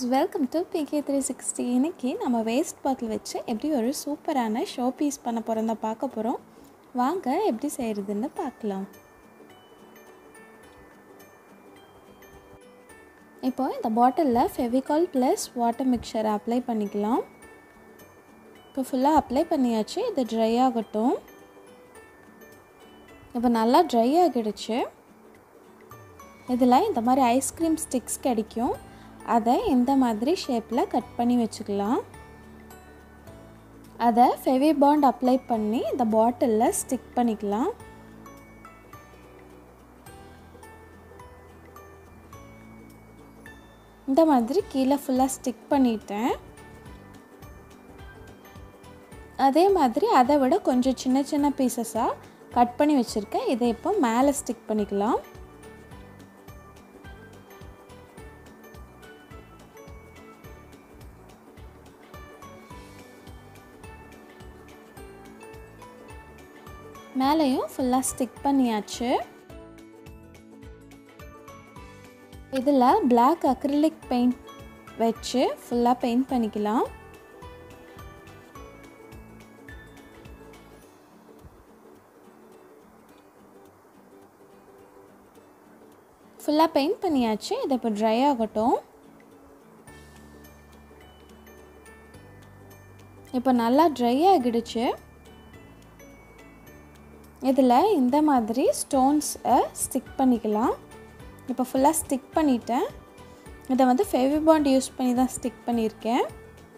welcome to PK three sixty இன்னைக்கு நம்ம waste பாட்டில் வச்சு எப்படி ஒரு சூப்பரான ஷோ பீஸ் பண்ண போகிறோம் தான் பார்க்க போகிறோம் வாங்க எப்படி செய்கிறதுன்னு பார்க்கலாம் இப்போ இந்த பாட்டிலில் ஃபெவிகால் ப்ளஸ் வாட்டர் மிக்சரை அப்ளை பண்ணிக்கலாம் இப்போ ஃபுல்லாக அப்ளை பண்ணியாச்சு இது ட்ரை ஆகட்டும் இப்போ நல்லா ட்ரை ஆகிடுச்சு இதில் இந்த மாதிரி ஐஸ்கிரீம் ஸ்டிக்ஸ் கிடைக்கும் அதை இந்த மாதிரி ஷேப்பில் கட் பண்ணி வச்சுக்கலாம் அதை ஃபெவி பாண்ட் அப்ளை பண்ணி இந்த பாட்டிலில் ஸ்டிக் பண்ணிக்கலாம் இந்த மாதிரி கீழே ஃபுல்லாக ஸ்டிக் பண்ணிட்டேன் அதே மாதிரி அதை விட கொஞ்சம் சின்ன சின்ன பீசஸாக கட் பண்ணி வச்சுருக்கேன் இதை இப்போ மேலே ஸ்டிக் பண்ணிக்கலாம் மேலேயும் ஃபுல்லாக ஸ்டிக் பண்ணியாச்சு இதில் பிளாக் அக்ரிலிக் பெயிண்ட் வச்சு ஃபுல்லாக பெயிண்ட் பண்ணிக்கலாம் ஃபுல்லாக பெயிண்ட் பண்ணியாச்சு இது இப்போ ட்ரை ஆகட்டும் இப்போ நல்லா ட்ரை ஆகிடுச்சு இதில் இந்த மாதிரி ஸ்டோன்ஸை ஸ்டிக் பண்ணிக்கலாம் இப்போ ஃபுல்லாக ஸ்டிக் பண்ணிட்டேன் இதை வந்து ஃபெவிபாண்ட் யூஸ் பண்ணி தான் ஸ்டிக் பண்ணியிருக்கேன்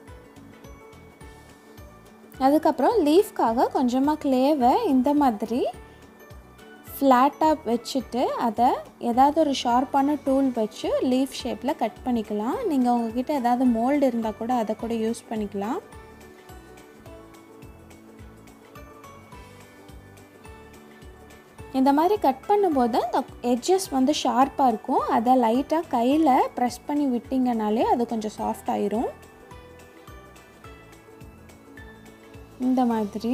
அதுக்கப்புறம் லீஃப்காக கொஞ்சமாக க்ளேவை இந்த மாதிரி ஃப்ளாட்டாக வச்சுட்டு அதை ஏதாவது ஒரு ஷார்ப்பான டூல் வச்சு லீஃப் ஷேப்பில் கட் பண்ணிக்கலாம் நீங்கள் உங்ககிட்ட ஏதாவது மோல்டு இருந்தால் கூட அதை கூட யூஸ் பண்ணிக்கலாம் இந்த மாதிரி கட் பண்ணும்போது அந்த எட்ஜஸ் வந்து ஷார்ப்பாக இருக்கும் அதை லைட்டாக கையில் ப்ரெஸ் பண்ணி விட்டிங்கனாலே அது கொஞ்சம் சாஃப்ட் ஆயிரும் இந்த மாதிரி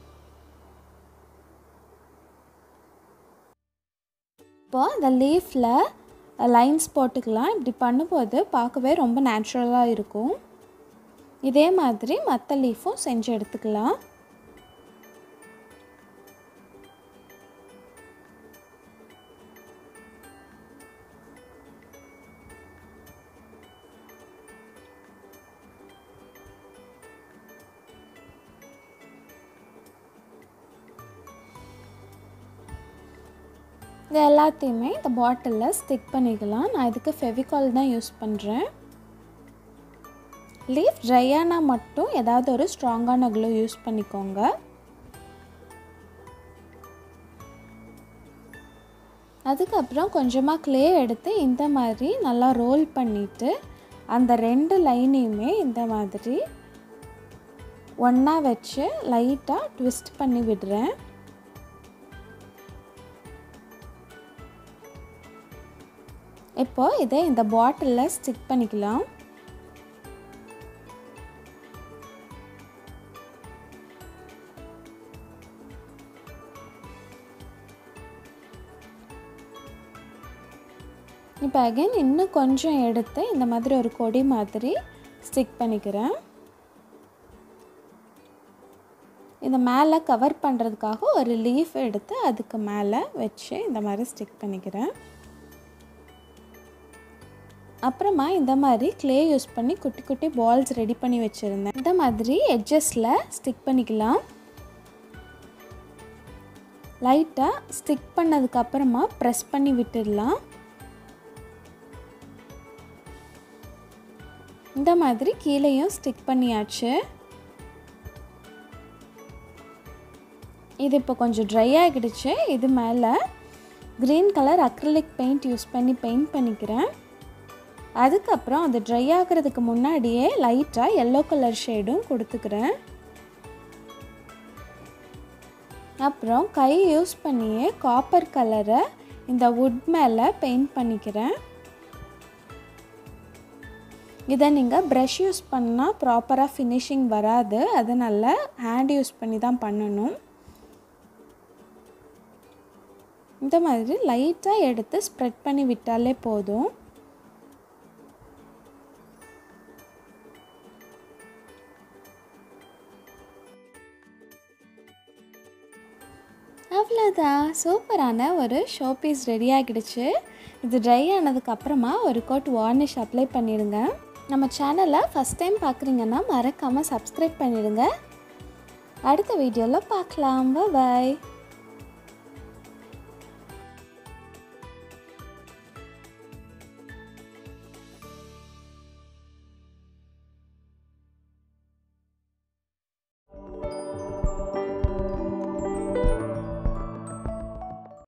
இப்போ இந்த லீஃபில் லைன்ஸ் போட்டுக்கலாம் இப்படி பண்ணும்போது பார்க்கவே ரொம்ப நேச்சுரலாக இருக்கும் இதே மாதிரி மற்ற லீஃபும் செஞ்சு எடுத்துக்கலாம் இது எல்லாத்தையுமே இந்த பாட்டிலில் ஸ்டிக் பண்ணிக்கலாம் நான் இதுக்கு ஃபெவிகால் தான் யூஸ் பண்ணுறேன் லீஃப் ட்ரையானா மட்டும் ஏதாவது ஒரு ஸ்ட்ராங்கான க்ளூ யூஸ் பண்ணிக்கோங்க அதுக்கப்புறம் கொஞ்சமாக க்ளே எடுத்து இந்த மாதிரி நல்லா ரோல் பண்ணிவிட்டு அந்த ரெண்டு லைனையுமே இந்த மாதிரி ஒன்றா வச்சு லைட்டாக ட்விஸ்ட் பண்ணி விடுறேன் இப்போ இதை இந்த பாட்டிலில் ஸ்டிக் பண்ணிக்கலாம் இப்போ அகைன் இன்னும் கொஞ்சம் எடுத்து இந்த மாதிரி ஒரு கொடி மாதிரி ஸ்டிக் பண்ணிக்கிறேன் இந்த மேலே கவர் பண்ணுறதுக்காக ஒரு லீஃப் எடுத்து அதுக்கு மேலே வச்சு இந்த மாதிரி ஸ்டிக் பண்ணிக்கிறேன் அப்புறமா இந்த மாதிரி க்ளே யூஸ் பண்ணி குட்டி குட்டி பால்ஸ் ரெடி பண்ணி வச்சுருந்தேன் இந்த மாதிரி எட்ஜஸில் ஸ்டிக் பண்ணிக்கலாம் லைட்டாக ஸ்டிக் பண்ணதுக்கப்புறமா ப்ரெஸ் பண்ணி விட்டுடலாம் இந்த மாதிரி கீழேயும் ஸ்டிக் பண்ணியாச்சு இது இப்போ கொஞ்சம் ட்ரை ஆகிடுச்சு இது மேலே green colour acrylic paint use பண்ணி பெயிண்ட் பண்ணிக்கிறேன் அதுக்கப்புறம் அது ட்ரை ஆகிறதுக்கு முன்னாடியே லைட்டாக எல்லோ கலர் ஷேடும் கொடுத்துக்கிறேன் அப்புறம் கை யூஸ் பண்ணியே காப்பர் கலரை இந்த வுட் மேலே பெயிண்ட் பண்ணிக்கிறேன் இதை நீங்கள் ப்ரஷ் யூஸ் பண்ணால் ப்ராப்பராக ஃபினிஷிங் வராது அதனால் ஹேண்ட் யூஸ் பண்ணி தான் பண்ணணும் இந்த மாதிரி லைட்டாக எடுத்து ஸ்ப்ரெட் பண்ணி விட்டாலே போதும் அவ்வளோதான் சூப்பரான ஒரு ஷோ பீஸ் ரெடி ஆகிடுச்சு இது ட்ரை ஆனதுக்கப்புறமா ஒரு கோட் வார்னிஷ் அப்ளை பண்ணிடுங்க நம்ம சேனலை ஃபஸ்ட் டைம் பார்க்குறீங்கன்னா மறக்காமல் சப்ஸ்கிரைப் பண்ணிடுங்க அடுத்த வீடியோவில் பார்க்கலாம் பாய்